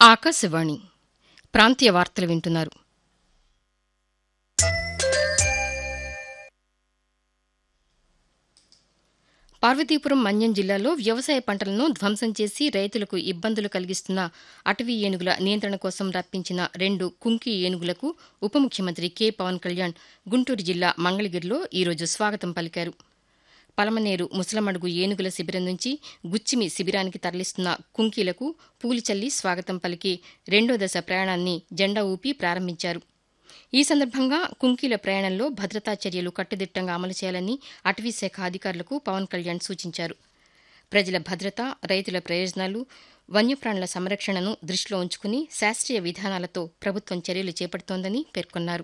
ఆకాశవాణి ప్రాంతీయ వార్తలు వింటున్నారు పార్వతీపురం మన్యం జిల్లాలో వ్యవసాయ పంటలను ధ్వంసం చేసి రైతులకు ఇబ్బందులు కలిగిస్తున్న అటవీ ఏనుగుల నియంత్రణ కోసం రప్పించిన రెండు కుంకి ఏనుగులకు ఉప ముఖ్యమంత్రి కె పవన్ కళ్యాణ్ గుంటూరు జిల్లా మంగళగిరిలో ఈరోజు స్వాగతం పలికారు పలమనేరు ముసలమడుగు ఏనుగుల శిబిరం నుంచి గుచ్చిమి శిబిరానికి తరలిస్తున్న కుంకీలకు పూలు చల్లి స్వాగతం పలికి రెండో దశ ప్రయాణాన్ని జెండా ఊపి ప్రారంభించారు ఈ సందర్భంగా కుంకీల ప్రయాణంలో భద్రతా చర్యలు కట్టుదిట్టంగా అమలు చేయాలని అటవీశాఖ అధికారులకు పవన్ కళ్యాణ్ సూచించారు ప్రజల భద్రత రైతుల ప్రయోజనాలు వన్యప్రాణుల సంరక్షణను దృష్టిలో ఉంచుకుని శాస్త్రీయ విధానాలతో ప్రభుత్వం చర్యలు చేపడుతోందని పేర్కొన్నారు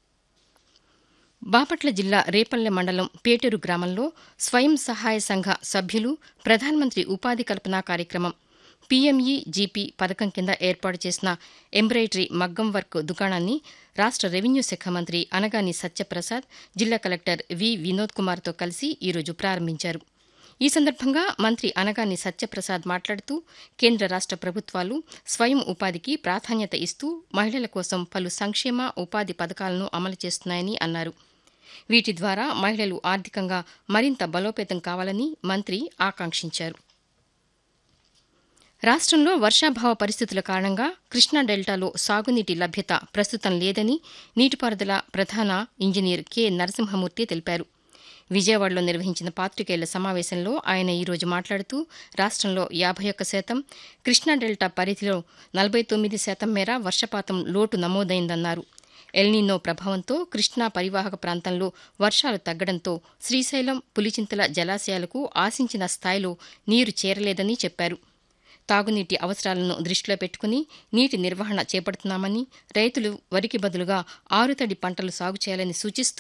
బాపట్ల జిల్లా రేపల్లె మండలం పేటూరు గ్రామంలో స్వయం సహాయ సంఘ సభ్యులు ప్రధానమంత్రి ఉపాధి కల్పన కార్యక్రమం పీఎంఈ జీపీ పథకం కింద ఏర్పాటు చేసిన ఎంబ్రాయిడరీ మగ్గం వర్క్ దుకాణాన్ని రాష్ట రెవెన్యూ శాఖ మంత్రి అనగాని సత్యప్రసాద్ జిల్లా కలెక్టర్ వి వినోద్ కుమార్తో కలిసి ఈరోజు ప్రారంభించారు ఈ సందర్భంగా మంత్రి అనగాని సత్యప్రసాద్ మాట్లాడుతూ కేంద్ర రాష్ట ప్రభుత్వాలు స్వయం ఉపాధికి ప్రాధాన్యత ఇస్తూ మహిళల కోసం పలు సంక్షేమ ఉపాధి పథకాలను అమలు చేస్తున్నాయని అన్నారు వీటి ద్వారా మహిళలు ఆర్థికంగా మరింత బలోపేతం కావాలని మంత్రి ఆకాంక్షించారు రాష్ట్రంలో వర్షాభావ పరిస్థితుల కారణంగా కృష్ణా డెల్టాలో సాగునీటి లభ్యత ప్రస్తుతం లేదని నీటిపారుదల ప్రధాన ఇంజనీర్ కె నరసింహమూర్తి తెలిపారు విజయవాడలో నిర్వహించిన పాతికేయుల సమావేశంలో ఆయన ఈరోజు మాట్లాడుతూ రాష్ట్రంలో యాభై ఒక్క శాతం కృష్ణా డెల్టా పరిధిలో నలభై తొమ్మిది శాతం మేర వర్షపాతం లోటు నమోదైందన్నారు ఎల్నీనో ప్రభావంతో కృష్ణా పరివాహక ప్రాంతంలో వర్షాలు తగ్గడంతో శ్రీశైలం పులిచింతల జలాశయాలకు ఆశించిన స్థాయిలో నీరు చేరలేదని చెప్పారు తాగునీటి అవసరాలను దృష్టిలో పెట్టుకుని నీటి నిర్వహణ చేపడుతున్నామని రైతులు వరికి బదులుగా ఆరుతడి పంటలు సాగు చేయాలని సూచిస్తూ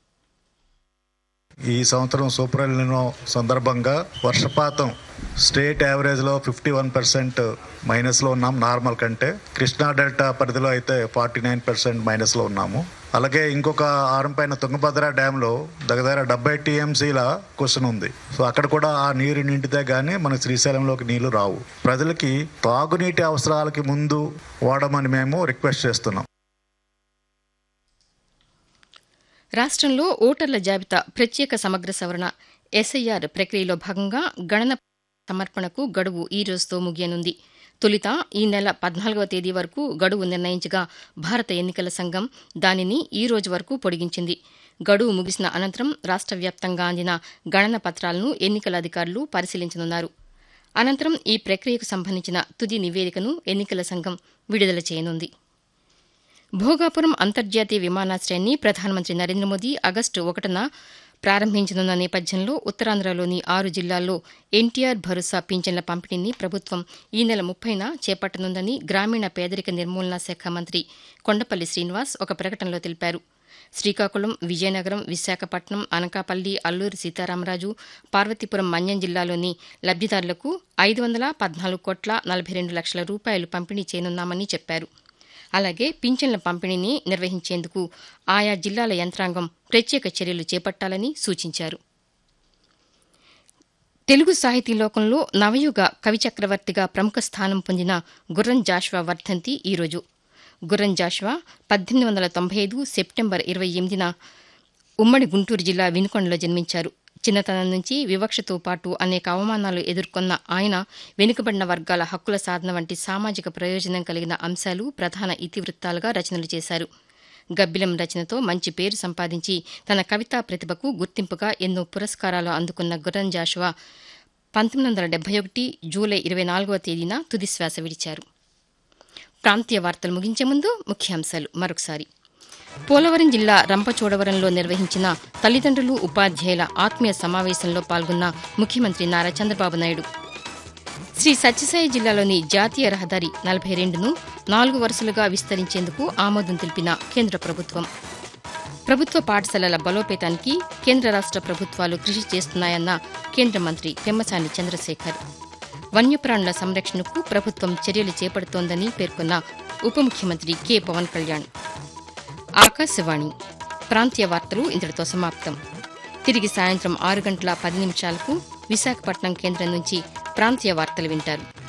ఈ సంవత్సరం సూపర్ ఎల్నినో సందర్భంగా వర్షపాతం స్టేట్ యావరేజ్లో ఫిఫ్టీ వన్ పర్సెంట్ మైనస్లో ఉన్నాం నార్మల్ కంటే కృష్ణా డెల్టా పరిధిలో అయితే ఫార్టీ నైన్ పర్సెంట్ మైనస్లో ఉన్నాము అలాగే ఇంకొక ఆరం పైన తుంగభద్ర డ్యాంలో దగ్గర డెబ్బై టీఎంసీల క్వశ్చన్ ఉంది సో అక్కడ కూడా ఆ నీరు నిండితే కానీ మన శ్రీశైలంలోకి నీళ్లు రావు ప్రజలకి తాగునీటి అవసరాలకి ముందు వాడమని మేము రిక్వెస్ట్ చేస్తున్నాం రాష్ట్రంలో ఓటర్ల జాబితా ప్రత్యేక సమగ్ర సవరణ ఎస్ఐఆర్ ప్రక్రియలో భాగంగా గణన సమర్పణకు గడువు ఈ రోజుతో ముగియనుంది తొలిత ఈ నెల పద్నాలుగవ తేదీ వరకు గడువు నిర్ణయించగా భారత ఎన్నికల సంఘం దానిని ఈ రోజు వరకు పొడిగించింది గడువు ముగిసిన అనంతరం రాష్ట్ర వ్యాప్తంగా అందిన గణన పత్రాలను ఎన్నికల అధికారులు పరిశీలించనున్నారు అనంతరం ఈ ప్రక్రియకు సంబంధించిన తుది నివేదికను ఎన్నికల సంఘం విడుదల చేయనుంది భోగాపురం అంతర్జాతీయ విమానాశ్రయాన్ని ప్రధానమంత్రి నరేంద్ర మోదీ ఆగస్టు ఒకటిన ప్రారంభించనున్న నేపథ్యంలో ఉత్తరాంధ్రలోని ఆరు జిల్లాల్లో ఎన్టీఆర్ భరోసా పింఛన్ల పంపిణీని ప్రభుత్వం ఈ నెల ముప్పైన చేపట్టనుందని గ్రామీణ పేదరిక నిర్మూలనా శాఖ మంత్రి కొండపల్లి శ్రీనివాస్ ఒక ప్రకటనలో తెలిపారు శ్రీకాకుళం విజయనగరం విశాఖపట్నం అనకాపల్లి అల్లూరి సీతారామరాజు పార్వతీపురం మన్యం జిల్లాలోని లబ్దిదారులకు ఐదు వందల పద్నాలుగు కోట్ల నలభై రెండు లక్షల రూపాయలు పంపిణీ చేయనున్నామని చెప్పారు అలాగే పింఛన్ల పంపిణీని నిర్వహించేందుకు ఆయా జిల్లాల యంత్రాంగం ప్రత్యేక చర్యలు చేపట్టాలని సూచించారు తెలుగు సాహితీ లోకంలో నవయుగ కవి చక్రవర్తిగా ప్రముఖ స్థానం పొందిన గుర్రం జాషువా వర్ధంతి ఈరోజు గుర్రం జాషువా పద్దెనిమిది వందల తొంభై ఐదు సెప్టెంబర్ ఇరవై ఎనిమిదిన ఉమ్మడి గుంటూరు జిల్లా వినుకొండలో జన్మించారు చిన్నతనం నుంచి వివక్షతో పాటు అనేక అవమానాలు ఎదుర్కొన్న ఆయన వెనుకబడిన వర్గాల హక్కుల సాధన వంటి సామాజిక ప్రయోజనం కలిగిన అంశాలు ప్రధాన ఇతివృత్తాలుగా రచనలు చేశారు గబ్బిలం రచనతో మంచి పేరు సంపాదించి తన కవితా ప్రతిభకు గుర్తింపుగా ఎన్నో పురస్కారాలు అందుకున్న గుర్రం జాషువా పంతొమ్మిది వందల డెబ్బై ఒకటి జూలై ఇరవై నాలుగవ తేదీన తుదిశ్వాస విడిచారు ప్రాంతీయ వార్తలు ముగించే ముందు ముఖ్యాంశాలు మరొకసారి పోలవరం జిల్లా రంపచోడవరంలో నిర్వహించిన తల్లిదండ్రులు ఉపాధ్యాయుల ఆత్మీయ సమావేశంలో పాల్గొన్న ముఖ్యమంత్రి నారా చంద్రబాబు నాయుడు శ్రీ సత్యసాయి జిల్లాలోని జాతీయ రహదారి నలభై రెండును నాలుగు వరుసలుగా విస్తరించేందుకు ఆమోదం తెలిపిన కేంద్ర ప్రభుత్వం ప్రభుత్వ పాఠశాలల బలోపేతానికి కేంద్ర రాష్ట ప్రభుత్వాలు కృషి చేస్తున్నాయన్న కేంద్ర మంత్రి పెమ్మసాని చంద్రశేఖర్ వన్యప్రాణుల సంరక్షణకు ప్రభుత్వం చర్యలు చేపడుతోందని పేర్కొన్న ఉప ముఖ్యమంత్రి కె పవన్ కళ్యాణ్ ఆకాశవాణి ప్రాంతీయ వార్తలు ఇంతటితో సమాప్తం తిరిగి సాయంత్రం ఆరు గంటల పది నిమిషాలకు విశాఖపట్నం కేంద్రం నుంచి ప్రాంతీయ వార్తలు వింటారు